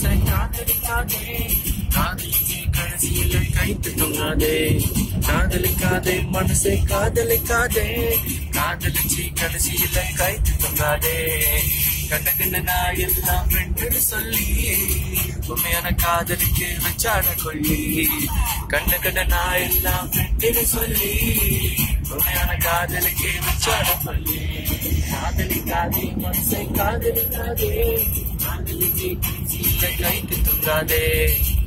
மனசை காதலிக்காதே காதலிச்சு கடைசியில கைத்து தொங்காதே காதலிக்காதே மனசை காதலிக்காதே காதலிச்சு கடைசியில கைத்து தொங்காதே கண்ட கண்ட நான் எல்லாம் ஃப்ரெண்டுன்னு சொல்லி உண்மையான காதலிக்கு வச்சாட கொள்ளி கண்ட கண்ட நான் எல்லாம் ஃப்ரெண்டுன்னு சொல்லி உண்மையான காதலுக்கு வச்சாட கொள்ளி காதலிக்காதே மனசை காதலிக்காதே காதலிச்சு கடைசியில கைத்து தொங்காதே